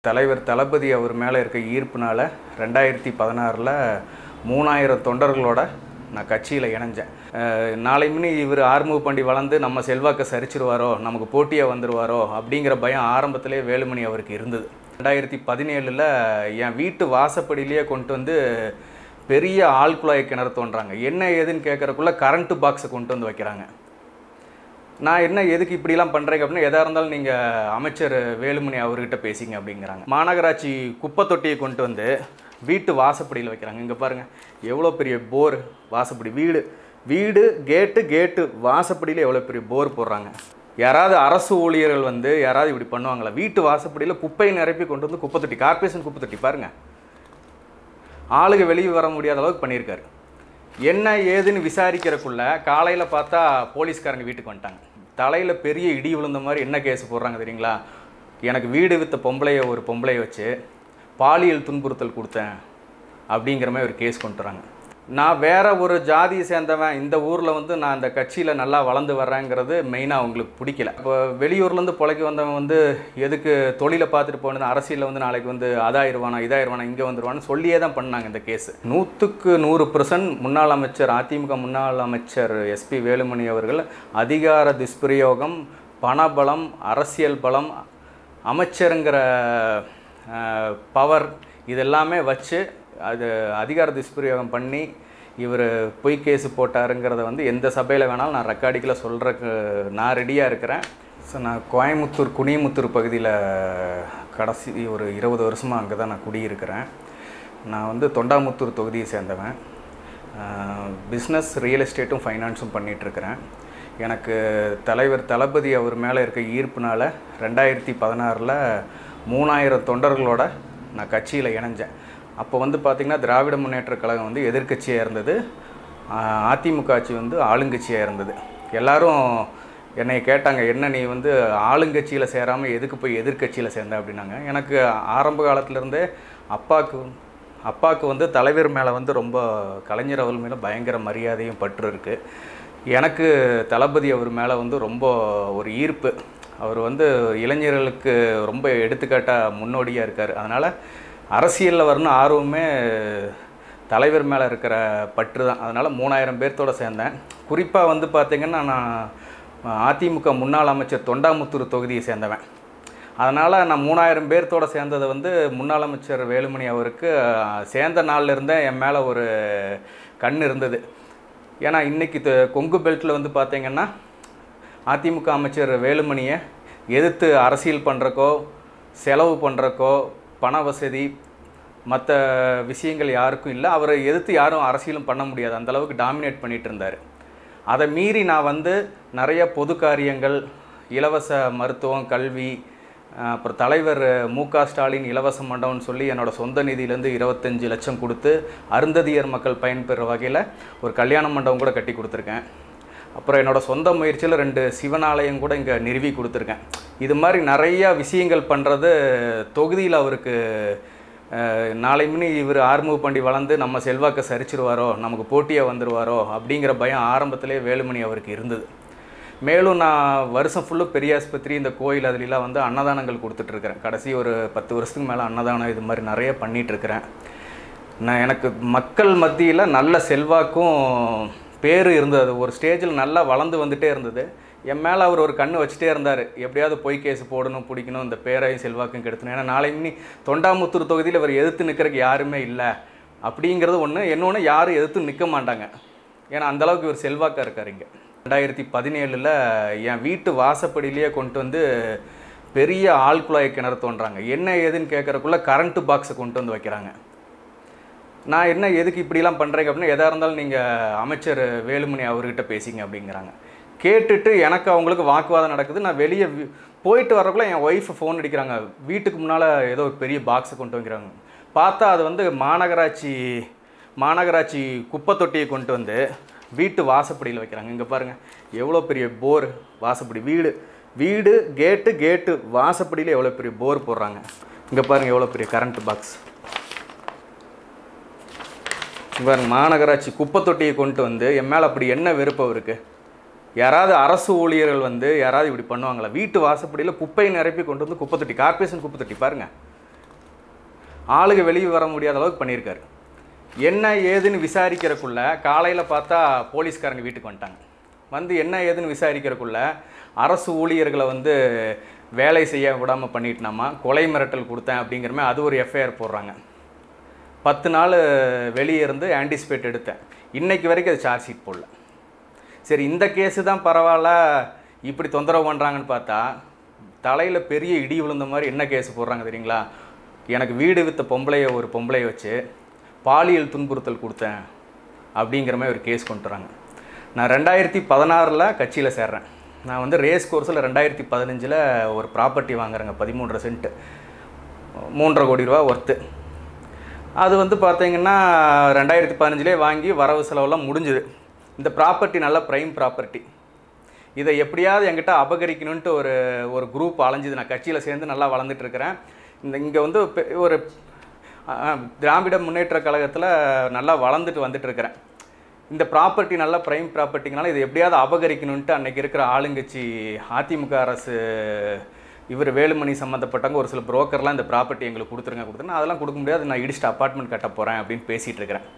தலைவர் தளபதி அவர் மேலே இருக்க ஈர்ப்புனால ரெண்டாயிரத்தி பதினாறில் மூணாயிரம் தொண்டர்களோட நான் கட்சியில் இணைஞ்சேன் அஹ் நாளை மணி இவர் ஆறுமுக பண்டி வளர்ந்து நம்ம செல்வாக்கை சரிச்சிருவாரோ நமக்கு போட்டியாக வந்துருவாரோ அப்படிங்கிற பயம் ஆரம்பத்திலே வேலுமணி அவருக்கு இருந்தது ரெண்டாயிரத்தி பதினேழில் என் வீட்டு வாசப்படியிலேயே கொண்டு வந்து பெரிய ஆழ்குழாய் கிணறு தோன்றாங்க என்ன ஏதுன்னு கேட்குறக்குள்ள கரண்ட்டு பாக்ஸை கொண்டு வந்து வைக்கிறாங்க நான் என்ன எதுக்கு இப்படிலாம் பண்ணுறீங்க அப்படின்னு எதாக இருந்தாலும் நீங்கள் அமைச்சர் வேலுமணி அவர்கிட்ட பேசிங்க அப்படிங்கிறாங்க மாநகராட்சி குப்பை தொட்டியை கொண்டு வந்து வீட்டு வாசப்படியில் வைக்கிறாங்க இங்கே பாருங்கள் எவ்வளோ பெரிய போர் வாசப்படி வீடு வீடு கேட்டு கேட்டு வாசப்படியில் எவ்வளோ பெரிய போர் போடுறாங்க யாராவது அரசு ஊழியர்கள் வந்து யாராவது இப்படி பண்ணுவாங்களா வீட்டு வாசப்படியில் குப்பையை நிரப்பி கொண்டு வந்து குப்பை தொட்டி கார்பரேஷன் குப்பை தொட்டி பாருங்கள் ஆளுங்க வெளியே வர முடியாத அளவுக்கு பண்ணியிருக்காரு என்ன ஏதுன்னு விசாரிக்கிறக்குள்ள காலையில் பார்த்தா போலீஸ்காரங்க வீட்டுக்கு வந்துட்டாங்க தலையில் பெரிய இடி விழுந்த மாதிரி என்ன கேஸ் போடுறாங்க தெரியுங்களா எனக்கு வீடு வித்த பொம்பளைய ஒரு பொம்பளைய வச்சு பாலியல் துன்புறுத்தல் கொடுத்தேன் அப்படிங்கிற மாதிரி ஒரு கேஸ் கொண்டு வராங்க நான் வேற ஒரு ஜாதியை சேர்ந்தவன் இந்த ஊரில் வந்து நான் இந்த கட்சியில் நல்லா வளர்ந்து வர்றேங்கிறது மெயினாக அவங்களுக்கு பிடிக்கல இப்போ வெளியூர்லேருந்து பொழைக்க வந்தவன் வந்து எதுக்கு தொழிலை பார்த்துட்டு போனது அரசியலில் வந்து நாளைக்கு வந்து அதாயிருவானா இதாயிருவானா இங்கே வந்துருவான்னு சொல்லியே தான் பண்ணாங்க இந்த கேஸ் நூற்றுக்கு நூறு பர்சன்ட் முன்னாள் அமைச்சர் அதிமுக முன்னாள் அமைச்சர் எஸ்பி வேலுமணி அவர்கள் அதிகார துஷ்பிரயோகம் பணபலம் அரசியல் பலம் அமைச்சருங்கிற பவர் இதெல்லாமே வச்சு அது அதிகார துஷ்பிரயோகம் பண்ணி இவர் பொய் கேஸு போட்டாருங்கிறத வந்து எந்த சபையில் வேணாலும் நான் ரெக்கார்டிக்கில் சொல்கிறக்கு நான் ரெடியாக இருக்கிறேன் ஸோ நான் கோயம்புத்தூர் குனியமுத்தூர் பகுதியில் கடைசி ஒரு இருபது வருஷமாக அங்கே தான் நான் குடியிருக்கிறேன் நான் வந்து தொண்டாமுத்தூர் தொகுதியை சேர்ந்தவன் பிஸ்னஸ் ரியல் எஸ்டேட்டும் ஃபைனான்ஸும் பண்ணிகிட்ருக்கிறேன் எனக்கு தலைவர் தளபதி அவர் மேலே இருக்க ஈர்ப்புனால ரெண்டாயிரத்தி பதினாறில் மூணாயிரம் தொண்டர்களோட நான் கட்சியில் இணைஞ்சேன் அப்போ வந்து பார்த்திங்கன்னா திராவிட முன்னேற்றக் கழகம் வந்து எதிர்க்கட்சியாக இருந்தது ஆஹ் அதிமுக ஆட்சி வந்து ஆளுங்கட்சியாக இருந்தது எல்லாரும் என்னை கேட்டாங்க என்ன நீ வந்து ஆளுங்கட்சியில் சேராமல் எதுக்கு போய் எதிர்க்கட்சியில் சேர்ந்த அப்படின்னாங்க எனக்கு ஆரம்ப காலத்துலேருந்தே அப்பாவுக்கு அப்பாவுக்கு வந்து தலைவர் மேலே வந்து ரொம்ப கலைஞர் அவர் மேலே பயங்கர மரியாதையும் பற்று இருக்குது எனக்கு தளபதி அவர் மேலே வந்து ரொம்ப ஒரு ஈர்ப்பு அவர் வந்து இளைஞர்களுக்கு ரொம்ப எடுத்துக்காட்டாக முன்னோடியாக இருக்கார் அதனால் அரசியலில் வரணும் ஆர்வமே தலைவர் மேலே இருக்கிற பற்று தான் அதனால் மூணாயிரம் பேர்த்தோட சேர்ந்தேன் குறிப்பாக வந்து பார்த்திங்கன்னா நான் அதிமுக முன்னாள் அமைச்சர் தொண்டாமுத்தூர் தொகுதியை சேர்ந்தவன் அதனால் நான் மூணாயிரம் பேர்த்தோட சேர்ந்தது வந்து முன்னாள் அமைச்சர் வேலுமணி அவருக்கு அஹ், சேர்ந்த நாள்ல இருந்தே என் மேலே ஒரு கண் இருந்தது ஏன்னா இன்றைக்கி கொங்கு பெல்ட்டில் வந்து பார்த்தீங்கன்னா அதிமுக அமைச்சர் வேலுமணியை எதிர்த்து அரசியல் பண்ணுறக்கோ செலவு பண்ணுறக்கோ பண வசதி மற்ற விஷயங்கள் யாருக்கும் இல்லை அவரை எதிர்த்து யாரும் அரசியலும் பண்ண முடியாது அந்த அளவுக்கு டாமினேட் பண்ணிட்டு இருந்தார் அதை மீறி நான் வந்து நிறைய பொது காரியங்கள் இலவச மருத்துவம் கல்வி அஹ், அப்புறம் தலைவர் மு க ஸ்டாலின் இலவச மண்டபம்னு சொல்லி என்னோட சொந்த நிதியிலேருந்து இருபத்தஞ்சி லட்சம் கொடுத்து அருந்ததியர் மக்கள் பயன்பெற வகையில் ஒரு கல்யாண மண்டபம் கூட கட்டி கொடுத்துருக்கேன் அப்புறம் என்னோட சொந்த முயற்சியில் ரெண்டு சிவனாலயம் கூட இங்கே நிறுவி கொடுத்துருக்கேன் இது மாதிரி நிறையா விஷயங்கள் பண்ணுறது தொகுதியில் அவருக்கு அஹ், நாளை மணி இவர் ஆறுமுக பண்டி வளர்ந்து நம்ம செல்வாக்கை சரிச்சிருவாரோ நமக்கு போட்டியாக வந்துருவாரோ அப்படிங்கிற பயம் ஆரம்பத்திலே வேலுமணி அவருக்கு இருந்தது மேலும் நான் வருஷம் ஃபுல்லும் பெரிய ஆஸ்பத்திரி இந்த கோயில் அதுலலாம் வந்து அன்னதானங்கள் கொடுத்துட்ருக்கிறேன் கடைசி ஒரு பத்து வருஷத்துக்கு மேலே அன்னதானம் இது மாதிரி நிறைய பண்ணிகிட்ருக்கிறேன் நான் எனக்கு மக்கள் மத்தியில் நல்ல செல்வாக்கும் பேர் இருந்தது ஒரு ஸ்டேஜில் நல்லா வளர்ந்து வந்துட்டே இருந்தது என் மேலே அவர் ஒரு கண்ணு வச்சுட்டே இருந்தார் எப்படியாவது பொய் கேஸ் போடணும் பிடிக்கணும் இந்த பேரையும் செல்வாக்கும் கெடுத்தணும் ஏன்னா நாளை மணி தொண்டாமுத்தூர் தொகுதியில் இவர் எதிர்த்து நிற்கிறதுக்கு யாருமே இல்லை அப்படிங்கிறது ஒன்று இன்னொன்று யாரும் எதிர்த்து நிற்க மாட்டாங்க ஏன்னா அந்த அளவுக்கு இவர் செல்வாக்காக இருக்கார் இங்கே ரெண்டாயிரத்தி பதினேழில் என் வீட்டு வாசப்படியிலேயே கொண்டு வந்து பெரிய ஆழ்குழாய் கிணறு தோன்றாங்க என்ன ஏதுன்னு கேட்குறக்குள்ள கரண்ட்டு பாக்ஸை கொண்டு வந்து வைக்கிறாங்க நான் என்ன எதுக்கு இப்படிலாம் பண்ணுறீங்க அப்படின்னு எதாக இருந்தாலும் நீங்கள் அமைச்சர் வேலுமணி அவர்கிட்ட பேசிங்க அப்படிங்கிறாங்க கேட்டுட்டு எனக்கு அவங்களுக்கு வாக்குவாதம் நடக்குது நான் வெளியே வி- போயிட்டு வரக்குள்ள என் ஒய்ஃபை ஃபோன் அடிக்கிறாங்க வீட்டுக்கு முன்னால் ஏதோ ஒரு பெரிய பாக்ஸை கொண்டு வைக்கிறாங்க பார்த்தா அது வந்து மாநகராட்சி மாநகராட்சி குப்பை தொட்டியை கொண்டு வந்து வீட்டு வாசப்படியில் வைக்கிறாங்க இங்கே பாருங்கள் எவ்வளோ பெரிய போர் வாசப்படி வீடு வீடு கேட்டு கேட்டு வாசப்படியில் எவ்வளோ பெரிய போர் போடுறாங்க இங்கே பாருங்கள் எவ்வளோ பெரிய கரண்ட் பாக்ஸ் இவர் மாநகராட்சி குப்பை தொட்டியை கொண்டு வந்து என் மேலே அப்படி என்ன விருப்பம் இருக்குது யாராவது அரசு ஊழியர்கள் வந்து யாராவது இப்படி பண்ணுவாங்களா வீட்டு வாசப்படியில் குப்பையை நிரப்பி கொண்டு வந்து குப்பை தொட்டி கார்பரேஷன் குப்பை தொட்டி பாருங்கள் ஆளுங்க வெளியே வர முடியாத அளவுக்கு பண்ணியிருக்காரு என்ன ஏதுன்னு விசாரிக்கிறக்குள்ள காலையில் பார்த்தா போலீஸ்காரங்க வீட்டுக்கு வந்துட்டாங்க வந்து என்ன ஏதுன்னு விசாரிக்கிறக்குள்ள அரசு ஊழியர்களை வந்து வேலை செய்ய விடாமல் பண்ணிட்டனாமா கொலை மிரட்டல் கொடுத்தேன் அப்படிங்கிற மாதிரி அது ஒரு எஃப்ஐஆர் போடுறாங்க பத்து நாள் வெளியே இருந்து ஆன்டிசிபேட் எடுத்தேன் இன்னைக்கு வரைக்கும் அது சார்ஜ் ஷீட் போடல சரி இந்த கேஸு தான் பரவாயில்ல இப்படி தொந்தரவு பண்ணுறாங்கன்னு பார்த்தா தலையில் பெரிய இடி விழுந்த மாதிரி என்ன கேஸ் போடுறாங்க தெரியுங்களா எனக்கு வீடு வித்த பொம்பளைய ஒரு பொம்பளைய வச்சு பாலியல் துன்புறுத்தல் கொடுத்தேன் அப்படிங்கிற மாதிரி ஒரு கேஸ் கொண்டு வராங்க நான் ரெண்டாயிரத்தி பதினாறில் கட்சியில் சேர்றேன் நான் வந்து ரேஸ் கோர்ஸில் ரெண்டாயிரத்தி பதினஞ்சில் ஒரு ப்ராப்பர்ட்டி வாங்குறேங்க பதிமூன்றரை சென்ட்டு மூன்றரை கோடி ரூபா ஒர்த்து அது வந்து பார்த்தீங்கன்னா ரெண்டாயிரத்தி பதினஞ்சுலேயே வாங்கி வரவு செலவெல்லாம் முடிஞ்சுது இந்த ப்ராப்பர்ட்டி நல்ல ப்ரைம் ப்ராப்பர்ட்டி இதை எப்படியாவது என்கிட்ட அபகரிக்கணுன்ட்டு ஒரு ஒரு குரூப் அலைஞ்சுது நான் கட்சியில் சேர்ந்து நல்லா வளர்ந்துட்டு இருக்கிறேன் இந்த இங்கே வந்து பெ- ஒரு ஆ, திராவிட முன்னேற்ற கழகத்தில் நல்லா வளர்ந்துட்டு வந்துட்டு இருக்கிறேன் இந்த ப்ராப்பர்ட்டி நல்ல ப்ரைம் ப்ராப்பர்ட்டிங்கனால இதை எப்படியாவது அபகரிக்கணுன்ட்டு அன்னைக்கு இருக்கிற ஆளுங்கட்சி அதிமுக அரசு இவர் வேலுமணி சம்மந்தப்பட்டவங்க ஒரு சில புரோக்கர்லாம் இந்த ப்ராப்பர்ட்டி எங்களுக்கு கொடுத்துருங்க கொடுத்துருங்க அதெல்லாம் கொடுக்க முடியாது நான் இடிச்சிட்டு அப்பார்ட்மெண்ட் கட்ட போகிறேன் அப்படின்னு பேசிகிட்டு இருக்கிறேன்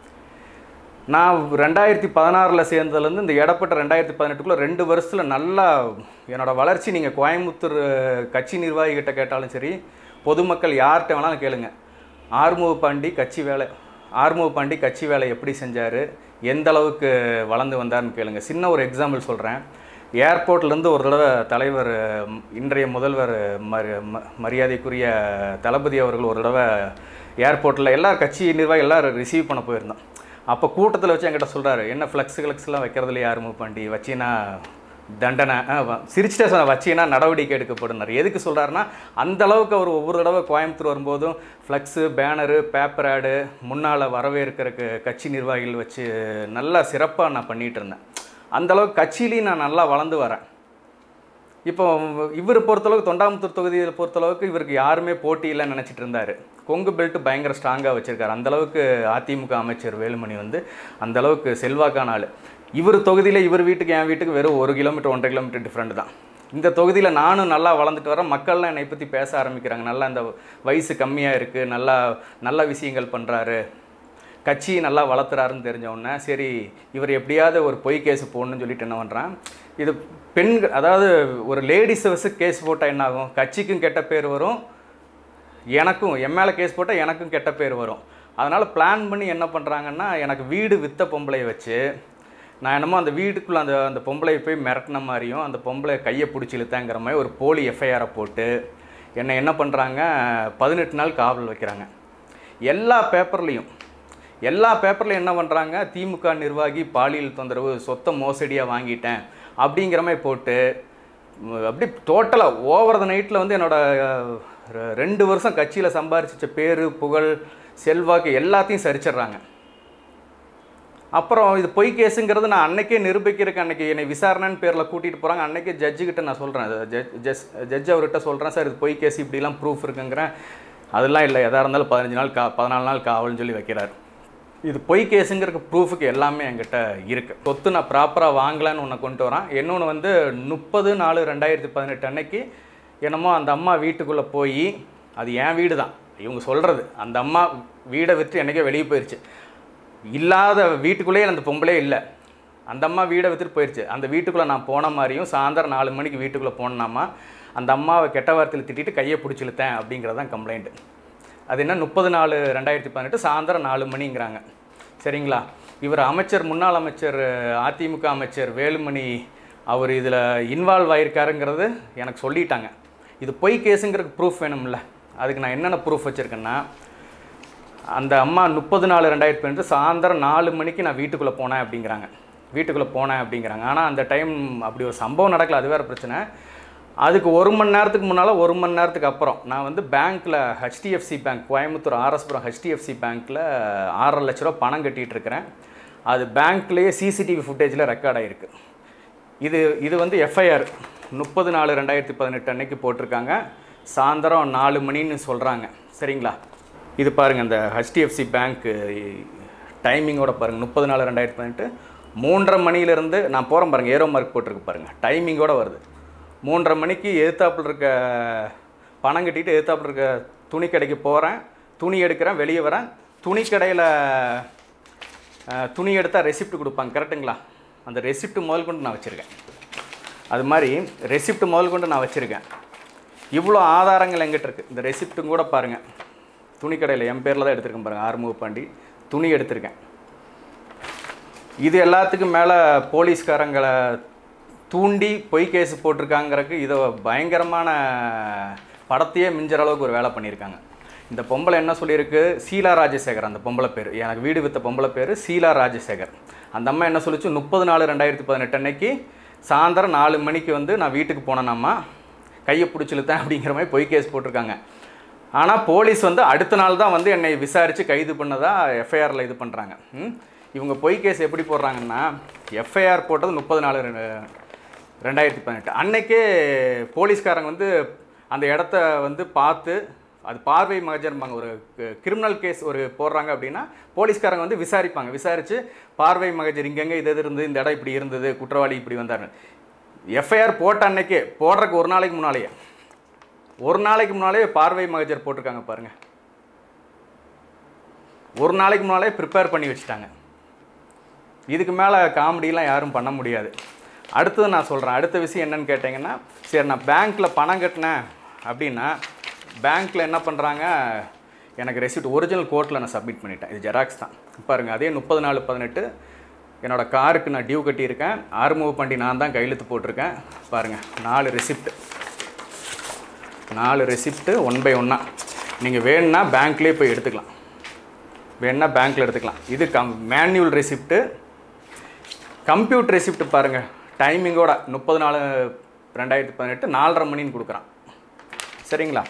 நான் ரெண்டாயிரத்தி பதினாறில் சேர்ந்ததுலேருந்து இந்த இடப்பட்ட ரெண்டாயிரத்தி பதினெட்டுக்குள்ளே ரெண்டு வருஷத்தில் நல்லா என்னோட வளர்ச்சி நீங்கள் கோயம்புத்தூர் கட்சி நிர்வாகிகிட்ட கேட்டாலும் சரி பொதுமக்கள் யார்கிட்ட வேணாலும் கேளுங்க ஆறுமுக பாண்டி கட்சி வேலை ஆறுமுக பாண்டி கட்சி வேலை எப்படி செஞ்சார் எந்த அளவுக்கு வளர்ந்து வந்தார்னு கேளுங்க சின்ன ஒரு எக்ஸாம்பிள் சொல்கிறேன் ஏர்போர்ட்லேருந்து ஒரு தடவை தலைவர் ம், இன்றைய முதல்வர் மரி ம- மரியாதைக்குரிய தளபதி அவர்கள் ஒரு தடவை ஏர்போர்ட்டில் எல்லா கட்சி நிர்வாகி எல்லாரும் ரிசீவ் பண்ண போயிருந்தோம் அப்போ கூட்டத்தில் வச்சு என்கிட்ட சொல்கிறாரு என்ன ஃப்ளெக்ஸ் கிளக்ஸ்லாம் வைக்கிறதுல யார் மூவ் பண்ணி வச்சினா தண்டனை ஆ, வ- சிரிச்சிட்டே சொன்ன வச்சினா நடவடிக்கை எடுக்கப்படுனார் எதுக்கு சொல்கிறாருன்னா அந்த அளவுக்கு அவர் ஒவ்வொரு தடவை கோயம்புத்தூர் வரும்போதும் ஃப்ளெக்ஸு பேனரு பேப்பர் ஆடு முன்னால் வரவேற்கிறக்கு கட்சி நிர்வாகிகள் வச்சு நல்லா சிறப்பாக நான் பண்ணிகிட்டு இருந்தேன் அந்த அளவுக்கு கட்சியிலையும் நான் நல்லா வளர்ந்து வரேன் இப்போ இவர் பொறுத்தளவுக்கு தொண்டாமுத்தூர் தொகுதியை பொறுத்தளவுக்கு இவருக்கு யாருமே போட்டி இல்லைன்னு நினச்சிட்டு இருந்தார் கொங்கு பெல்ட் பயங்கர ஸ்ட்ராங்காக வச்சுருக்காரு அந்தளவுக்கு அதிமுக அமைச்சர் வேலுமணி வந்து அந்த அளவுக்கு செல்வாக்கான ஆள் இவர் தொகுதியில் இவர் வீட்டுக்கு என் வீட்டுக்கு வெறும் ஒரு கிலோமீட்டர் ஒன்றரை கிலோமீட்டர் டிஃப்ரெண்ட் தான் இந்த தொகுதியில் நானும் நல்லா வளர்ந்துட்டு வரேன் மக்கள்லாம் என்னை பற்றி பேச ஆரம்பிக்கிறாங்க நல்லா இந்த வயசு கம்மியாக இருக்குது நல்லா நல்ல விஷயங்கள் பண்ணுறாரு கட்சியை நல்லா வளர்த்துறாருன்னு தெரிஞ்ச உடனே சரி இவர் எப்படியாவது ஒரு பொய் கேஸ் போடணும்னு சொல்லிட்டு என்ன பண்ணுறான் இது பெண்கள் அதாவது ஒரு லேடிஸ் வச்சு கேஸ் போட்டால் என்ன ஆகும் கட்சிக்கும் கெட்ட பேர் வரும் எனக்கும் என் மேலே கேஸ் போட்டால் எனக்கும் கெட்ட பேர் வரும் அதனால் பிளான் பண்ணி என்ன பண்ணுறாங்கன்னா எனக்கு வீடு வித்த பொம்பளையை வச்சு நான் என்னமோ அந்த வீட்டுக்குள்ளே அந்த அந்த பொம்பளையை போய் மிரட்டின மாதிரியும் அந்த பொம்பளை கையை பிடிச்சி இழுத்தாங்கிற மாதிரி ஒரு போலி எஃப்ஐஆரை போட்டு என்னை என்ன பண்ணுறாங்க பதினெட்டு நாள் காவல் வைக்கிறாங்க எல்லா பேப்பர்லேயும் எல்லா பேப்பர்லையும் என்ன பண்ணுறாங்க திமுக நிர்வாகி பாலியல் தொந்தரவு சொத்தை மோசடியாக வாங்கிட்டேன் அப்படிங்கிற மாதிரி போட்டு ம், அப்படி டோட்டலாக ஓவர் த நைட்டில் வந்து என்னோட அஹ், ரெ- ரெண்டு வருஷம் கட்சியில் சம்பாரிச்ச பேர் புகழ் செல்வாக்கு எல்லாத்தையும் சரிச்சிடுறாங்க அப்புறம் இது பொய் கேஸுங்கிறது நான் அன்னைக்கே நிரூபிக்கிறதுக்கு அன்னைக்கு என்னை விசாரணைன்னு பேரில் கூட்டிகிட்டு போகிறாங்க அன்னைக்கே ஜட்ஜுக்கிட்ட நான் சொல்கிறேன் ஜட்ஜ் ஜஸ் ஜட்ஜ் அவர்கிட்ட சொல்கிறேன் சார் இது பொய் கேஸ் இப்படிலாம் ப்ரூஃப் இருக்குங்கிறேன் அதெல்லாம் இல்லை எதாக இருந்தாலும் பதினஞ்சு நாள் கா பதினாலு நாள் காவல்னு சொல்லி வைக்கிறார் இது பொய் கேஸுங்கிறக்கு ப்ரூஃபுக்கு எல்லாமே என்கிட்ட இருக்குது சொத்து நான் ப்ராப்பராக வாங்கலான்னு ஒன்று கொண்டு வரேன் இன்னொன்று வந்து முப்பது நாலு ரெண்டாயிரத்தி பதினெட்டு அன்னைக்கு என்னமோ அந்த அம்மா வீட்டுக்குள்ளே போய் அது என் வீடு தான் இவங்க சொல்கிறது அந்த அம்மா வீடை விற்று என்றைக்கே வெளியே போயிடுச்சு இல்லாத வீட்டுக்குள்ளேயே அந்த பொம்பளே இல்லை அந்த அம்மா வீடை விற்றுட்டு போயிடுச்சு அந்த வீட்டுக்குள்ளே நான் போன மாதிரியும் சாயந்தரம் நாலு மணிக்கு வீட்டுக்குள்ளே போனேனாமா அந்த அம்மாவை கெட்ட வார்த்தையில் திட்டிட்டு கையை பிடிச்சி இழுத்தேன் அப்படிங்கிறது தான் கம்ப்ளைண்ட்டு அது என்ன முப்பது நாலு ரெண்டாயிரத்தி பதினெட்டு சாயந்தரம் நாலு மணிங்கிறாங்க சரிங்களா இவர் அமைச்சர் முன்னாள் அமைச்சர் அதிமுக அமைச்சர் வேலுமணி அவர் இதில் இன்வால்வ் ஆயிருக்காருங்கிறது எனக்கு சொல்லிட்டாங்க இது பொய் கேஸுங்கிறதுக்கு ப்ரூஃப் வேணும்ல அதுக்கு நான் என்னென்ன ப்ரூஃப் வச்சுருக்கேன்னா அந்த அம்மா முப்பது நாலு ரெண்டாயிரத்தி பதினெட்டு சாயந்தரம் நாலு மணிக்கு நான் வீட்டுக்குள்ளே போனேன் அப்படிங்கிறாங்க வீட்டுக்குள்ளே போனேன் அப்படிங்கிறாங்க ஆனால் அந்த டைம் அப்படி ஒரு சம்பவம் நடக்கல அது வேறு பிரச்சனை அதுக்கு ஒரு மணி நேரத்துக்கு முன்னால் ஒரு மணி நேரத்துக்கு அப்புறம் நான் வந்து பேங்க்கில் HDFC bank Coimbatore RS Puram HDFC பேங்க்கில் ஆறரை லட்ச ரூபா பணம் கட்டிகிட்டு இருக்கிறேன் அது பேங்க்லேயே சிசிடிவி ஃபுட்டேஜில் ரெக்கார்ட் ஆகிருக்கு இது இது வந்து எஃப்ஐஆர் முப்பது நாலு ரெண்டாயிரத்தி பதினெட்டு அன்னைக்கு போட்டிருக்காங்க சாயந்தரம் நாலு மணின்னு சொல்கிறாங்க சரிங்களா இது பாருங்கள் இந்த ஹெச்டிஎஃப்சி பேங்க்கு டைமிங்கோட பாருங்கள் முப்பது நாலு ரெண்டாயிரத்தி பதினெட்டு மூன்றரை மணியிலேருந்து நான் போகிறேன் பாருங்கள் ஏரோ மார்க் போட்டிருக்கு பாருங்கள் டைமிங்கோட வருது மூன்றரை மணிக்கு எதிர்த்தாப்புல இருக்க பணம் கட்டிட்டு எதிர்த்தாப்புல இருக்க துணி கடைக்கு போகிறேன் துணி எடுக்கிறேன் வெளியே வரேன் துணி கடையில் துணி எடுத்தால் ரெசிப்ட் கொடுப்பாங்க கரெக்டுங்களா அந்த ரெசிப்ட் முதல் கொண்டு நான் வச்சுருக்கேன் அது மாதிரி ரெசிப்ட் முதல் கொண்டு நான் வச்சுருக்கேன் இவ்வளோ ஆதாரங்கள் எங்கிட்ட இருக்குது இந்த ரெசிப்ட்டும் கூட பாருங்கள் துணி கடையில் என் பேரில் தான் எடுத்திருக்கேன் பாருங்கள் ஆறுமுக பாண்டி துணி எடுத்திருக்கேன் இது எல்லாத்துக்கும் மேலே போலீஸ்காரங்களை தூண்டி பொய் கேஸ் போட்டிருக்காங்கிறதுக்கு இதை பயங்கரமான படத்தையே மிஞ்சுற அளவுக்கு ஒரு வேலை பண்ணியிருக்காங்க இந்த பொம்பளை என்ன சொல்லியிருக்கு சீலா ராஜசேகர் அந்த பொம்பளை பேர் எனக்கு வீடு வித்த பொம்பளை பேர் சீலா ராஜசேகர் அந்த அம்மா என்ன சொல்லிச்சு முப்பது நாலு ரெண்டாயிரத்தி பதினெட்டு அன்னைக்கு சாயந்தரம் நாலு மணிக்கு வந்து நான் வீட்டுக்கு போனேனாம்மா கையை பிடிச்சிழுத்தேன் அப்படிங்கிற மாதிரி பொய் கேஸ் போட்டிருக்காங்க ஆனால் போலீஸ் வந்து அடுத்த நாள் தான் வந்து என்னை விசாரித்து கைது பண்ணதா எஃப்ஐஆரில் இது பண்ணுறாங்க ம்? இவங்க பொய் கேஸ் எப்படி போடுறாங்கன்னா எஃப்ஐஆர் போட்டது முப்பது நாலு ரெண்டு ரெண்டாயிரத்தி பதினெட்டு அன்னைக்கே போலீஸ்காரங்க வந்து அந்த இடத்த வந்து பார்த்து அது பார்வை மகஜர்பாங்க ஒரு கிரிமினல் கேஸ் ஒரு போடுறாங்க அப்படின்னா போலீஸ்காரங்க வந்து விசாரிப்பாங்க விசாரித்து பார்வை மகஜர் இங்கெங்கே இது இது இருந்தது இந்த இடம் இப்படி இருந்தது குற்றவாளி இப்படி வந்தார் எஃப்ஐஆர் போட்ட அன்னைக்கே போடுறதுக்கு ஒரு நாளைக்கு முன்னாலேயே ஒரு நாளைக்கு முன்னாலே பார்வை மகஜர் போட்டிருக்காங்க பாருங்க ஒரு நாளைக்கு முன்னாலே ப்ரிப்பேர் பண்ணி வச்சுட்டாங்க இதுக்கு மேலே காமெடிலாம் யாரும் பண்ண முடியாது அடுத்தது நான் சொல்கிறேன் அடுத்த விஷயம் என்னன்னு கேட்டிங்கன்னா சரி நான் பேங்க்கில் பணம் கட்டினேன் அப்படின்னா பேங்க்கில் என்ன பண்ணுறாங்க எனக்கு ரெசிப்ட் ஒரிஜினல் கோர்ட்டில் நான் சப்மிட் பண்ணிட்டேன் இது ஜெராக்ஸ் தான் பாருங்கள் அதே முப்பது நாலு பதினெட்டு என்னோட காருக்கு நான் டியூ கட்டியிருக்கேன் ஆறுமுக பண்டி நான் தான் கையெழுத்து போட்டிருக்கேன் பாருங்கள் நாலு ரெசிப்ட் நாலு ரெசிப்ட்டு ஒன் பை ஒன்னாக நீங்கள் வேணும்னா பேங்க்லேயே போய் எடுத்துக்கலாம் வேணும்னா பேங்க்கில் எடுத்துக்கலாம் இது cum manual receipt computer receipt பாருங்கள் டைமிங்கோட முப்பது நாலு ரெண்டாயிரத்தி பதினெட்டு நாலரை மணின்னு கொடுக்குறான் சரிங்களா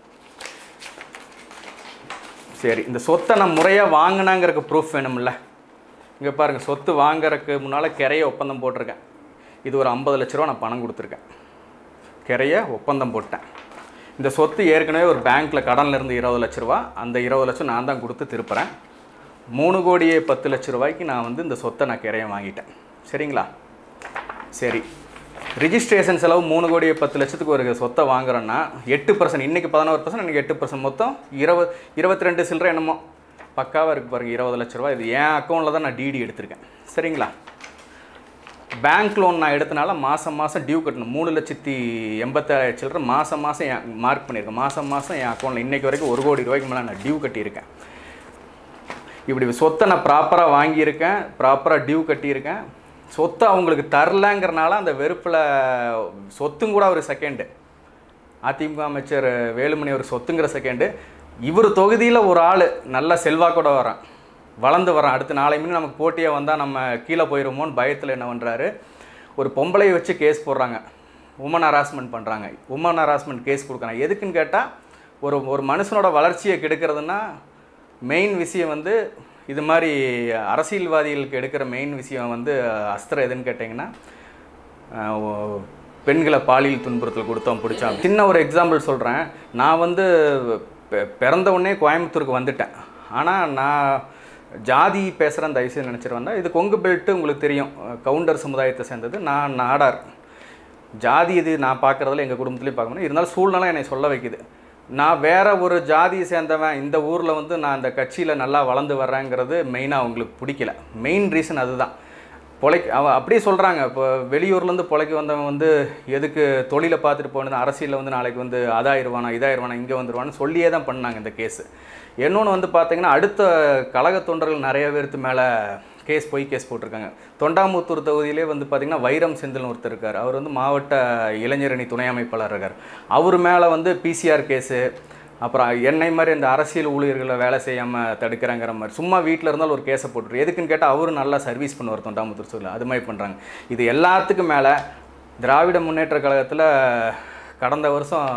சரி இந்த சொத்தை நான் முறையாக வாங்கினாங்கிறக்கு ப்ரூஃப் வேணும்ல இங்கே பாருங்கள் சொத்து வாங்குறதுக்கு முன்னால் கிரைய ஒப்பந்தம் போட்டிருக்கேன் இது ஒரு ஐம்பது லட்ச ரூபா நான் பணம் கொடுத்துருக்கேன் கிரைய ஒப்பந்தம் போட்டேன் இந்த சொத்து ஏற்கனவே ஒரு பேங்க்கில் கடனில் இருந்து இருபது லட்ச ரூபா அந்த இருபது லட்சம் நான் தான் கொடுத்து திருப்புறேன் மூணு கோடியே பத்து லட்ச ரூபாய்க்கு நான் வந்து இந்த சொத்தை நான் கிரைய வாங்கிட்டேன் சரிங்களா சரி ரிஜிஸ்ட்ரேஷன் செலவு மூணு கோடியே பத்து லட்சத்துக்கு ஒரு சொத்தை வாங்குறோன்னா எட்டு பர்சன்ட் இன்றைக்கி பதினோரு பர்சன்ட் எனக்கு எட்டு பர்சன்ட் மொத்தம் இருபது இருபத்தி ரெண்டு சில்லற என்னமோ பக்காவாக இருக்குது பாருங்கள் இருபது லட்ச ரூபா இது என் அக்கௌண்ட்டில் தான் நான் டிடி எடுத்திருக்கேன் சரிங்களா பேங்க் லோன் நான் எடுத்தனால மாதம் மாதம் டியூ கட்டணும் மூணு லட்சத்தி எண்பத்தாயிரம் சில்லற மாதம் மாதம் என் மார்க் பண்ணியிருக்கேன் மாதம் மாதம் என் அக்கௌண்ட்டில் இன்றைக்கி வரைக்கும் ஒரு கோடி ரூபாய்க்கு மேலே நான் டியூ கட்டியிருக்கேன் இப்படி சொத்தை நான் ப்ராப்பராக வாங்கியிருக்கேன் ப்ராப்பராக டியூ கட்டியிருக்கேன் சொத்தை அவங்களுக்கு தரலங்கிறனால அந்த வெறுப்பில் சொத்தும் கூட ஒரு செகண்டு அதிமுக அமைச்சர் வேலுமணி ஒரு சொத்துங்கிற செகண்டு இவர் தொகுதியில் ஒரு ஆள் நல்ல செல்வாக்கோட வரான் வளர்ந்து வரான் அடுத்து நாளை மணி நமக்கு போட்டியாக வந்தால் நம்ம கீழே போயிடுமோன்னு பயத்தில் என்ன பண்ணுறாரு ஒரு பொம்பளையை வச்சு கேஸ் போடுறாங்க உமன் ஹராஸ்மெண்ட் பண்ணுறாங்க உமன் ஹராஸ்மெண்ட் கேஸ் கொடுக்குறாங்க எதுக்குன்னு கேட்டால் ஒரு ஒரு மனுஷனோட வளர்ச்சியை கெடுக்கிறதுனா மெயின் விஷயம் வந்து இது மாதிரி அரசியல்வாதிகளுக்கு எடுக்கிற மெயின் விஷயம் வந்து அஸ்திரம் எதுன்னு கேட்டிங்கன்னா அஹ், ஓ- பெண்களை பாலியல் துன்புறுத்தல் கொடுத்தோம் பிடிச்சோம் சின்ன ஒரு எக்ஸாம்பிள் சொல்கிறேன் நான் வந்து பெ- பிறந்த உடனே கோயம்புத்தூருக்கு வந்துட்டேன் ஆனால் நான் ஜாதி பேசுகிறேன் தயவுசெய்து நினச்சிட்டு வந்தேன் இது கொங்கு பெல்ட்டு உங்களுக்கு தெரியும் அஹ், கவுண்டர் சமுதாயத்தை சேர்ந்தது நான் நாடார் ஜாதி இது நான் பார்க்குறதுல எங்கள் குடும்பத்துலேயும் பார்க்க முடியும் இருந்தாலும் சூழ்நிலை என்னை சொல்ல வைக்குது நான் வேற ஒரு ஜாதியை சேர்ந்தவன் இந்த ஊரில் வந்து நான் அந்த கட்சியில் நல்லா வளர்ந்து வர்றேங்கிறது மெயினாக அவங்களுக்கு பிடிக்கல மெயின் ரீசன் அதுதான் பொழைக்க அவ அப்படியே சொல்கிறாங்க இப்போ வெளியூர்லேருந்து பொழைக்க வந்தவன் வந்து எதுக்கு தொழிலை பார்த்துட்டு போனது அரசியலில் வந்து நாளைக்கு வந்து அதாயிருவானா இதாயிருவானா இங்கே வந்துருவான்னு சொல்லியே தான் பண்ணாங்க இந்த கேஸு இன்னொன்று வந்து பார்த்தீங்கன்னா அடுத்த கழக தொண்டர்கள் நிறைய பேர்த்து மேலே கேஸ் பொய் கேஸ் போட்டிருக்காங்க தொண்டாமுத்தூர் தொகுதியிலே வந்து பார்த்திங்கன்னா வைரம் செந்தில்னு ஒருத்தர் இருக்கார் அவர் வந்து மாவட்ட இளைஞரணி துணை அமைப்பாளர் இருக்கார் அவர் மேலே வந்து பிசிஆர் கேஸு அப்புறம் என்னை மாதிரி இந்த அரசியல் ஊழியர்களை வேலை செய்யாமல் தடுக்கிறாங்கிற மாதிரி சும்மா வீட்டில் இருந்தாலும் ஒரு கேஸை போட்டுரு எதுக்குன்னு கேட்டால் அவரும் நல்லா சர்வீஸ் பண்ணுவார் தொண்டாமுத்தூர் சொல்ல அது மாதிரி பண்ணுறாங்க இது எல்லாத்துக்கும் மேலே திராவிட முன்னேற்ற கழகத்தில் கடந்த வருஷம்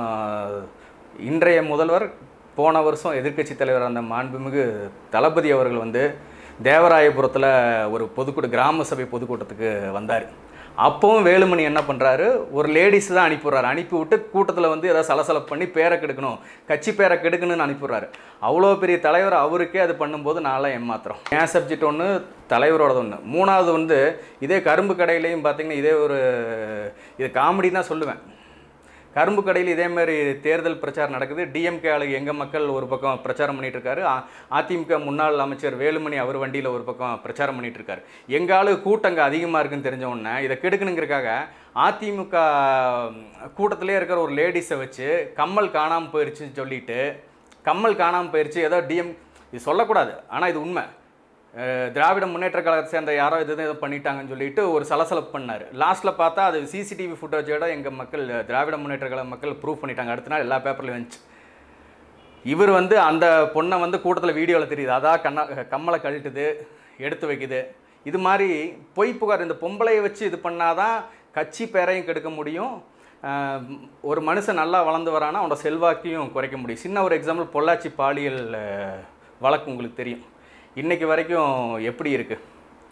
இன்றைய முதல்வர் போன வருஷம் எதிர்க்கட்சி தலைவர் அந்த மாண்புமிகு தளபதி அவர்கள் வந்து தேவராயபுரத்தில் ஒரு பொதுக்கூட்ட கிராம சபை பொதுக்கூட்டத்துக்கு வந்தார் அப்பவும் வேலுமணி என்ன பண்ணுறாரு ஒரு லேடிஸ் தான் அனுப்பிடுறாரு அனுப்பி விட்டு கூட்டத்தில் வந்து ஏதாவது சலசலப்பு பண்ணி பேரை கெடுக்கணும் கட்சி பேரை கெடுக்கணும்னு அனுப்பிடுறாரு அவ்வளோ பெரிய தலைவர் அவருக்கே அது பண்ணும்போது நான்லாம் ஏமாத்துறோம் என் சப்ஜெக்ட் ஒன்று தலைவரோடது ஒன்று மூணாவது வந்து இதே கரும்பு கடையிலையும் பார்த்தீங்கன்னா இதே ஒரு இது காமெடி தான் சொல்லுவேன் கரும்பு கடையில் இதே மாதிரி தேர்தல் பிரச்சாரம் நடக்குது டிஎம்கே ஆளுங்க எங்கள் மக்கள் ஒரு பக்கம் பிரச்சாரம் பண்ணிட்டு இருக்காரு அ- அதிமுக முன்னாள் அமைச்சர் வேலுமணி அவர் வண்டியில் ஒரு பக்கம் பிரச்சாரம் பண்ணிட்டு இருக்காரு எங்கள் ஆளு கூட்டம் அங்கே அதிகமாக இருக்குன்னு தெரிஞ்ச உடனே இதை கெடுக்கணுங்கிறக்காக அதிமுக கூட்டத்திலே இருக்கிற ஒரு லேடிஸை வச்சு கம்மல் காணாமல் போயிடுச்சுன்னு சொல்லிட்டு கம்மல் காணாமல் போயிடுச்சு ஏதோ டிஎம் இது சொல்லக்கூடாது ஆனால் இது உண்மை அஹ் திராவிட முன்னேற்ற கழகத்தை சேர்ந்த யாரோ இது இது பண்ணிட்டாங்கன்னு சொல்லிட்டு ஒரு சலசலப்பு பண்ணார் லாஸ்ட்டில் பார்த்தா அது சிசிடிவி ஃபுட்டேஜோட எங்கள் மக்கள் திராவிட முன்னேற்ற கழக மக்கள் ப்ரூவ் பண்ணிட்டாங்க அடுத்த நாள் எல்லா பேப்பர்லையும் வந்துச்சு இவர் வந்து அந்த பொண்ணை வந்து கூட்டத்தில் வீடியோவில் தெரியுது அதான் கண்ணா கம்மலை கழட்டுது எடுத்து வைக்குது இது மாதிரி பொய் புகார் இந்த பொம்பளையை வச்சு இது பண்ணாதான் கட்சி பேரையும் கெடுக்க முடியும் ஆஹ் ஒரு மனுஷன் நல்லா வளர்ந்து வரானா அவனோட செல்வாக்கையும் குறைக்க முடியும் சின்ன ஒரு எக்ஸாம்பிள் பொள்ளாச்சி பாலியல் அஹ், வழக்கு உங்களுக்கு தெரியும் இன்னைக்கு வரைக்கும் எப்படி இருக்குது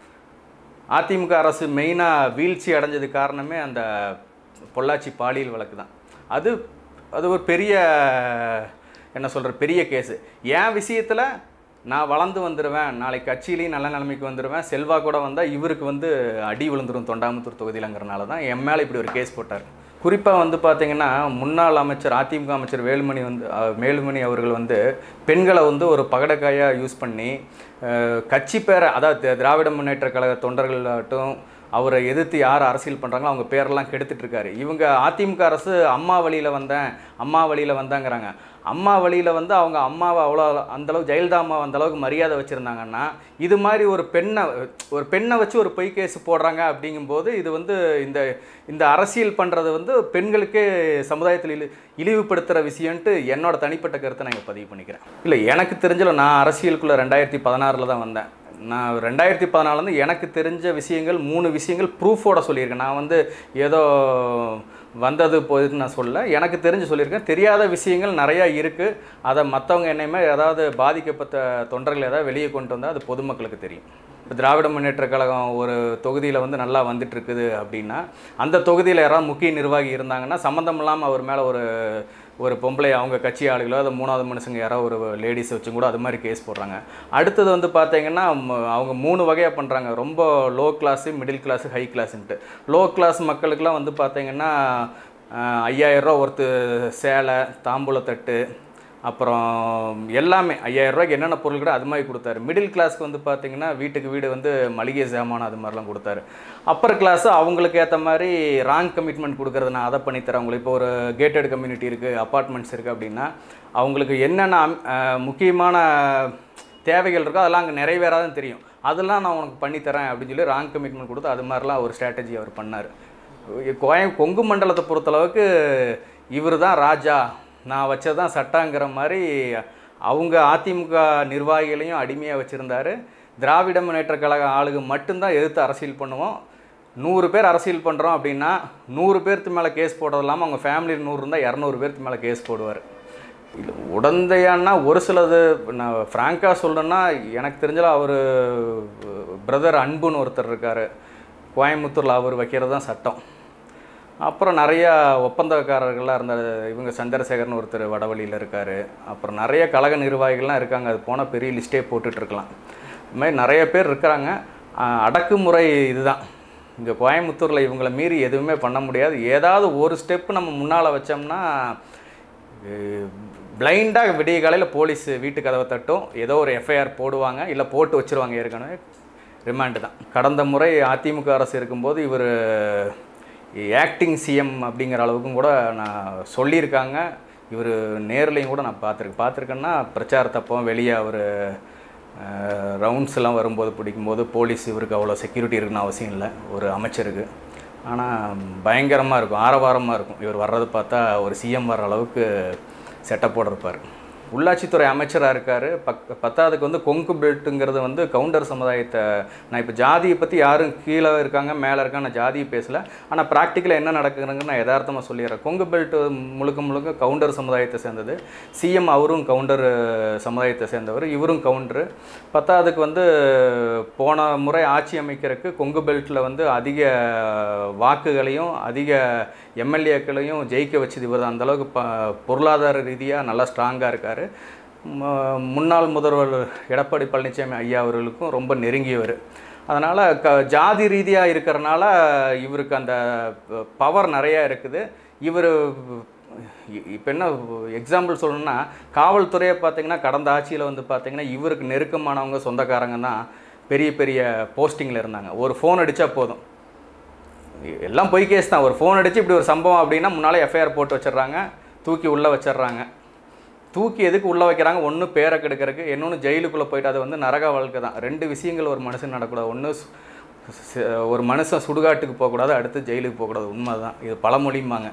அதிமுக அரசு மெயினாக வீழ்ச்சி அடைஞ்சது காரணமே அந்த பொள்ளாச்சி பாலியல் வழக்கு தான் அது அது ஒரு பெரிய என்ன சொல்கிற பெரிய கேஸு என் விஷயத்தில் நான் வளர்ந்து வந்துடுவேன் நாளைக்கு கட்சியிலையும் நல்ல நிலைமைக்கு வந்துடுவேன் செல்வா கூட வந்தால் இவருக்கு வந்து அடி விழுந்துரும் தொண்டாமுத்தூர் தொகுதியிலங்கிறனால தான் என் மேலே இப்படி ஒரு கேஸ் போட்டார் குறிப்பாக வந்து பார்த்தீங்கன்னா முன்னாள் அமைச்சர் அதிமுக அமைச்சர் வேலுமணி வந்து அஹ், வேலுமணி அவர்கள் வந்து பெண்களை வந்து ஒரு பகடக்காயாக யூஸ் பண்ணி அஹ், கட்சி பேரை அதாவது தி- திராவிட முன்னேற்ற கழக தொண்டர்களாகட்டும் அவரை எதிர்த்து யார் அரசியல் பண்ணுறாங்களோ அவங்க பேரெல்லாம் கெடுத்துட்டு இருக்காரு இவங்க அதிமுக அரசு அம்மா வழியில் வந்தேன் அம்மா வழியில் வந்தாங்கிறாங்க அம்மா வழியில் வந்து அவங்க அம்மாவை அவ்வளோ அந்தளவுக்கு ஜெயலலிதா அம்மா அந்த அளவுக்கு மரியாதை வச்சுருந்தாங்கன்னா இது மாதிரி ஒரு பெண்ணை ஒரு பெண்ணை வச்சு ஒரு பொய் கேஸ் போடுறாங்க அப்படிங்கும்போது இது வந்து இந்த இந்த அரசியல் பண்ணுறது வந்து பெண்களுக்கே சமுதாயத்தில் இழி இழிவுபடுத்துகிற விஷயம்ன்ட்டு என்னோட தனிப்பட்ட கருத்தை நான் இங்க பதிவு பண்ணிக்கிறேன் இல்லை எனக்கு தெரிஞ்சல நான் அரசியலுக்குள்ளே ரெண்டாயிரத்தி பதினாறில் தான் வந்தேன் நான் ரெண்டாயிரத்தி பதினாலேருந்து எனக்கு தெரிஞ்ச விஷயங்கள் மூணு விஷயங்கள் ப்ரூஃபோட சொல்லியிருக்கேன் நான் வந்து ஏதோ வந்தது போகுதுன்னு நான் சொல்ல எனக்கு தெரிஞ்சு சொல்லியிருக்கேன் தெரியாத விஷயங்கள் நிறையா இருக்குது அதை மற்றவங்க என்னையுமே ஏதாவது பாதிக்கப்பட்ட தொண்டர்கள் ஏதாவது வெளியே கொண்டு வந்தால் அது பொதுமக்களுக்கு தெரியும் இப்போ திராவிட முன்னேற்ற கழகம் ஒரு தொகுதியில் வந்து நல்லா வந்துட்டு இருக்குது அப்படின்னா அந்த தொகுதியில் யாராவது முக்கிய நிர்வாகி இருந்தாங்கன்னா சம்மந்தம் இல்லாமல் அவர் மேலே ஒரு ஒரு பொம்பளை அவங்க கட்சி ஆளுகளோ அது மூணாவது மனுஷங்க யாரோ ஒரு லேடிஸ் வச்சும் கூட அது மாதிரி கேஸ் போடுறாங்க அடுத்தது வந்து பார்த்தீங்கன்னா ம- அவங்க மூணு வகையாக பண்ணுறாங்க ரொம்ப low class middle class high கிளாஸுன்ட்டு லோ கிளாஸ் மக்களுக்கெல்லாம் வந்து பார்த்தீங்கன்னா ஐயாயிரரூவா ஒருத்து சேலை தாம்பூலத்தட்டு அப்புறம் எல்லாமே ஐயாயிரம் ரூபாய்க்கு என்னென்ன பொருள் கூட அது மாதிரி கொடுத்தாரு மிடில் கிளாஸ்க்கு வந்து பார்த்தீங்கன்னா வீட்டுக்கு வீடு வந்து மளிகை சாமான் அது மாதிரிலாம் கொடுத்தாரு அப்பர் கிளாஸ் அவங்களுக்கு ஏற்ற மாதிரி ராங் கமிட்மெண்ட் கொடுக்கறது நான் அதை பண்ணித்தரேன் உங்களுக்கு இப்போ ஒரு கேட்டட் கம்யூனிட்டி இருக்குது அப்பார்ட்மெண்ட்ஸ் இருக்குது அப்படின்னா அவங்களுக்கு என்னென்ன அம்- அஹ் முக்கியமான தேவைகள் இருக்கோ அதெல்லாம் அங்கே நிறைவேறாதுன்னு தெரியும் அதெல்லாம் நான் உனக்கு பண்ணித்தரேன் அப்படின்னு சொல்லி ராங் கமிட்மெண்ட் கொடுத்து அது மாதிரிலாம் ஒரு ஸ்ட்ராட்டஜி அவர் பண்ணார் கோயம் கொங்கு மண்டலத்தை பொறுத்தளவுக்கு இவர் தான் ராஜா நான் வச்சது தான் சட்டாங்கிற மாதிரி அவங்க அதிமுக நிர்வாகிகளையும் அடிமையாக வச்சுருந்தாரு திராவிட முன்னேற்ற கழக ஆளுங்க மட்டும்தான் எதிர்த்து அரசியல் பண்ணுவோம் நூறு பேர் அரசியல் பண்ணுறோம் அப்படின்னா நூறு பேர்த்து மேலே கேஸ் போடுறது இல்லாமல் அவங்க ஃபேமிலியில் நூறு இருந்தால் இரநூறு பேர்த்து மேலே கேஸ் போடுவார் இது உடந்தையான்னா ஒரு சிலது நான் ஃப்ராங்காக சொல்லணுன்னா எனக்கு தெரிஞ்சல அவர் பிரதர் அன்புன்னு ஒருத்தர் இருக்கார் கோயம்புத்தூரில் அவர் வைக்கிறது தான் சட்டம் அப்புறம் நிறையா ஒப்பந்தக்காரர்கள்லாம் இருந்த இவங்க சந்திரசேகர்னு ஒருத்தர் வடவழியில் இருக்கார் அப்புறம் நிறைய கழக நிர்வாகிகள்லாம் இருக்காங்க அது போனால் பெரிய லிஸ்ட்டே போட்டுட்ருக்கலாம் இது மாதிரி நிறைய பேர் இருக்கிறாங்க ஆஹ் அடக்குமுறை இதுதான் இங்கே கோயம்புத்தூரில் இவங்கள மீறி எதுவுமே பண்ண முடியாது ஏதாவது ஒரு ஸ்டெப்பு நம்ம முன்னால் வச்சோம்னா பிளைண்டாக விடிய காலையில் போலீஸ் வீட்டு கதவை தட்டும் ஏதோ ஒரு எஃப்ஐஆர் போடுவாங்க இல்லை போட்டு வச்சிருவாங்க ஏற்கனவே ரிமாண்டு தான் கடந்த முறை அதிமுக அரசு இருக்கும்போது இவர் ஆக்டிங் சிஎம் அப்படிங்கிற அளவுக்கும் கூட நான் சொல்லியிருக்காங்க இவர் நேர்லையும் கூட நான் பார்த்துருக்கேன் பார்த்துருக்கேன்னா பிரச்சாரத்தப்போ வெளியே அவர் ரவுண்ட்ஸ் எல்லாம் வரும்போது பிடிக்கும்போது போலீஸ் இவருக்கு அவ்வளோ செக்யூரிட்டி இருக்குன்னு அவசியம் இல்லை ஒரு அமைச்சருக்கு ஆனால் பயங்கரமாக இருக்கும் ஆரவாரமாக இருக்கும் இவர் வர்றது பார்த்தா ஒரு சிஎம் வர்ற அளவுக்கு செட்டப்போட இருப்பார் உள்ளாட்சித்துறை அமைச்சராக இருக்கார் பக் பத்தாவதுக்கு வந்து கொங்கு பெல்ட்டுங்கிறது வந்து கவுண்டர் சமுதாயத்தை நான் இப்போ ஜாதியை பற்றி யாரும் கீழே இருக்காங்க மேலே இருக்காங்க நான் ஜாதியை பேசல ஆனால் ப்ராக்டிக்கலாக என்ன நடக்குதுங்க நான் யதார்த்தமாக சொல்லிடுறேன் கொங்கு பெல்ட் முழுக்க முழுக்க கவுண்டர் சமுதாயத்தை சேர்ந்தது சிஎம் அவரும் கவுண்டர் சமுதாயத்தை சேர்ந்தவர் இவரும் கவுண்டரு பத்தாவதுக்கு வந்து போன முறை ஆட்சி அமைக்கிறதுக்கு கொங்கு பெல்ட்டில் வந்து அதிக வாக்குகளையும் அதிக எம்எல்ஏக்களையும் ஜெயிக்க வச்சது இவர் அந்த அளவுக்கு ப பொருளாதார ரீதியாக நல்லா ஸ்ட்ராங்காக இருக்கார் முன்னாள் முதல்வர் எடப்பாடி பழனிசாமி ஐயா அவர்களுக்கும் ரொம்ப நெருங்கியவர் அதனால் க ஜாதி ரீதியாக இருக்கிறனால இவருக்கு அந்த பவர் நிறையா இருக்குது இவர் இப்போ என்ன எக்ஸாம்பிள் சொல்லணும்னா காவல்துறையை பார்த்தீங்கன்னா கடந்த ஆட்சியில் வந்து பார்த்தீங்கன்னா இவருக்கு நெருக்கமானவங்க சொந்தக்காரங்க தான் பெரிய பெரிய போஸ்டிங்கில் இருந்தாங்க ஒரு ஃபோன் அடித்தா போதும் எல்லாம் பொய் கேஸ் தான் ஒரு ஃபோன் அடித்து இப்படி ஒரு சம்பவம் அப்படின்னா முன்னால் எஃப்ஐஆர் போட்டு வச்சிடுறாங்க தூக்கி உள்ளே வச்சிடுறாங்க தூக்கி எதுக்கு உள்ளே வைக்கிறாங்க ஒன்று பேரை கெடுக்கிறதுக்கு இன்னொன்று ஜெயிலுக்குள்ளே போயிட்டு அது வந்து நரக வாழ்க்கை தான் ரெண்டு விஷயங்கள் ஒரு மனுஷன் நடக்கூடாது ஒன்று ஒரு மனுஷன் சுடுகாட்டுக்கு போகக்கூடாது அடுத்து ஜெயிலுக்கு போகக்கூடாது உண்மை தான் இது பழமொழிம்பாங்க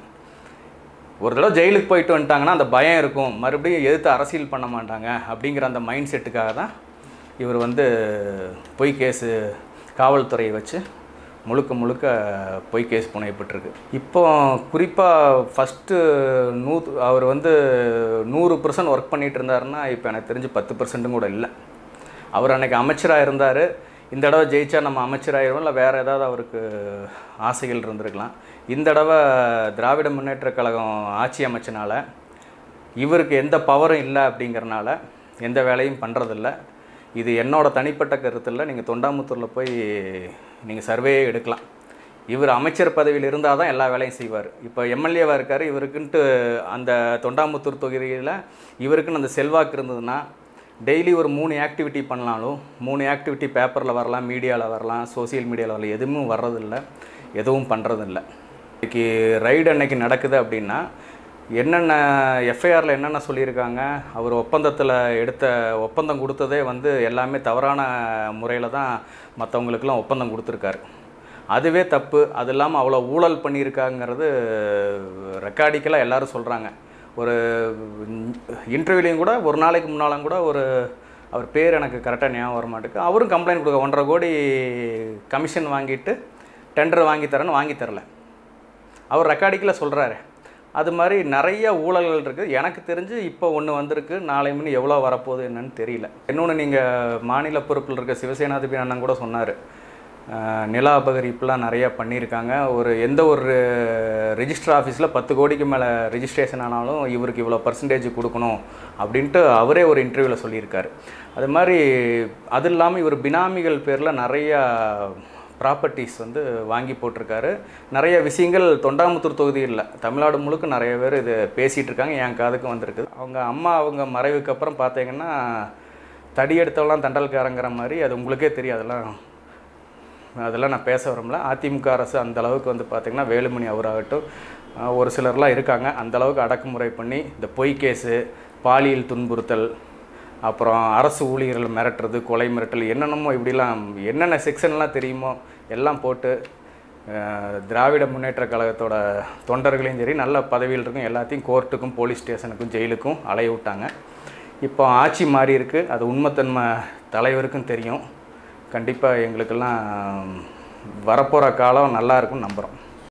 ஒரு தடவை ஜெயிலுக்கு போயிட்டு வந்துட்டாங்கன்னா அந்த பயம் இருக்கும் மறுபடியும் எதிர்த்து அரசியல் பண்ண மாட்டாங்க அப்படிங்கிற அந்த மைண்ட் செட்டுக்காக தான் இவர் வந்து பொய் கேஸு காவல்துறையை வச்சு முழுக்க முழுக்க பொய் கேஸ் புனையப்பட்டிருக்கு இப்போ குறிப்பாக ஃபஸ்ட்டு நூ அவர் வந்து நூறு பர்சன்ட் ஒர்க் பண்ணிகிட்டு இருந்தாருன்னா இப்போ எனக்கு தெரிஞ்சு பத்து பர்சன்ட்டும் கூட இல்லை அவர் அன்னைக்கு அமைச்சராக இருந்தார் இந்த தடவை ஜெயிச்சா நம்ம அமைச்சராயிருவோம் இல்லை வேறு ஏதாவது அவருக்கு ஆசைகள் இருந்திருக்கலாம் இந்த தடவை திராவிட முன்னேற்ற கழகம் ஆட்சி அமைச்சனால இவருக்கு எந்த பவரும் இல்லை அப்படிங்கிறனால எந்த வேலையும் பண்ணுறதில்ல இது என்னோட தனிப்பட்ட கருத்தில் நீங்கள் தொண்டாமுத்தூரில் போய் நீங்கள் சர்வே எடுக்கலாம் இவர் அமைச்சர் பதவியில் இருந்தால் தான் எல்லா வேலையும் செய்வார் இப்போ எம்எல்ஏவாக இருக்கார் இவருக்குன்ட்டு அந்த தொண்டாமுத்தூர் தொகுதியில் இவருக்குன்னு அந்த செல்வாக்கு இருந்ததுன்னா டெய்லி ஒரு மூணு ஆக்டிவிட்டி பண்ணாலும் மூணு ஆக்டிவிட்டி பேப்பரில் வரலாம் மீடியாவில் வரலாம் சோசியல் மீடியாவில் வரலாம் எதுவுமே வர்றதில்ல எதுவும் பண்ணுறதில்ல இன்றைக்கி ரைடு அன்னைக்கு நடக்குது அப்படின்னா என்னென்ன எஃப்ஐஆரில் என்னென்ன சொல்லியிருக்காங்க அவர் ஒப்பந்தத்தில் எடுத்த ஒப்பந்தம் கொடுத்ததே வந்து எல்லாமே தவறான முறையில் தான் மற்றவங்களுக்கெல்லாம் ஒப்பந்தம் கொடுத்துருக்காரு அதுவே தப்பு அது இல்லாமல் அவ்வளோ ஊழல் பண்ணியிருக்காங்கிறது ரெக்கார்டிக்கலாக எல்லாரும் சொல்கிறாங்க ஒரு இன்டர்வியூலையும் கூட ஒரு நாளைக்கு முன்னாலும் கூட ஒரு அவர் பேர் எனக்கு கரெக்டாக ஞாபகம் வர மாட்டேங்குது அவரும் கம்ப்ளைண்ட் கொடுக்க ஒன்றரை கோடி கமிஷன் வாங்கிட்டு டெண்டர் வாங்கி தரேன்னு வாங்கி தரல அவர் ரெக்கார்டிக்கில் சொல்கிறாரு அது மாதிரி நிறைய ஊழல்கள் இருக்குது எனக்கு தெரிஞ்சு இப்போ ஒன்று வந்திருக்கு நாளை மணி எவ்வளோ வரப்போகுது என்னன்னு தெரியல இன்னொன்று நீங்கள் மாநில பொறுப்பில் இருக்க சிவசேனாதிபதி அண்ணன் கூட சொன்னார் நில அபகரிப்புலாம் நிறையா பண்ணியிருக்காங்க ஒரு எந்த ஒரு ரிஜிஸ்டர் ஆஃபீஸில் பத்து கோடிக்கு மேலே ரிஜிஸ்ட்ரேஷன் ஆனாலும் இவருக்கு இவ்வளோ பர்சன்டேஜ் கொடுக்கணும் அப்படின்ட்டு அவரே ஒரு இன்டர்வியூவில் சொல்லியிருக்காரு அது மாதிரி அது இல்லாமல் இவர் பினாமிகள் பேரில் நிறையா ப்ராப்பர்ட்டிஸ் வந்து வாங்கி போட்டிருக்காரு நிறைய விஷயங்கள் தொண்டாமுத்தூர் தொகுதி இல்லை தமிழ்நாடு முழுக்க நிறைய பேர் இது பேசிகிட்டு இருக்காங்க என் காதுக்கு வந்திருக்கு அவங்க அம்மா அவங்க மறைவுக்கு அப்புறம் பார்த்தீங்கன்னா தடி எடுத்தவெல்லாம் தண்டல்காரங்கிற மாதிரி அது உங்களுக்கே தெரியும் அதெல்லாம் அதெல்லாம் நான் பேச விரும்பல அதிமுக அரசு அந்த அளவுக்கு வந்து பார்த்திங்கன்னா வேலுமணி அவராகட்டும் அஹ், ஒரு சிலர்லாம் இருக்காங்க அந்த அளவுக்கு அடக்குமுறை பண்ணி இந்த பொய் கேஸு பாலியல் துன்புறுத்தல் அப்புறம் அரசு ஊழியர்கள் மிரட்டுறது கொலை மிரட்டல் என்னென்னமோ இப்படிலாம் என்னென்ன செக்ஷன்லாம் தெரியுமோ எல்லாம் போட்டு அஹ், திராவிட முன்னேற்ற கழகத்தோட தொண்டர்களையும் சரி நல்ல பதவியில் இருக்கும் எல்லாத்தையும் கோர்ட்டுக்கும் போலீஸ் ஸ்டேஷனுக்கும் ஜெயிலுக்கும் அலைய விட்டாங்க இப்போ ஆட்சி மாறி இருக்கு அது உண்மைத்தன்மை தலைவருக்கும் தெரியும் கண்டிப்பாக எங்களுக்கெல்லாம் வரப்போகிற காலம் நல்லா இருக்கும்னு நம்புகிறோம்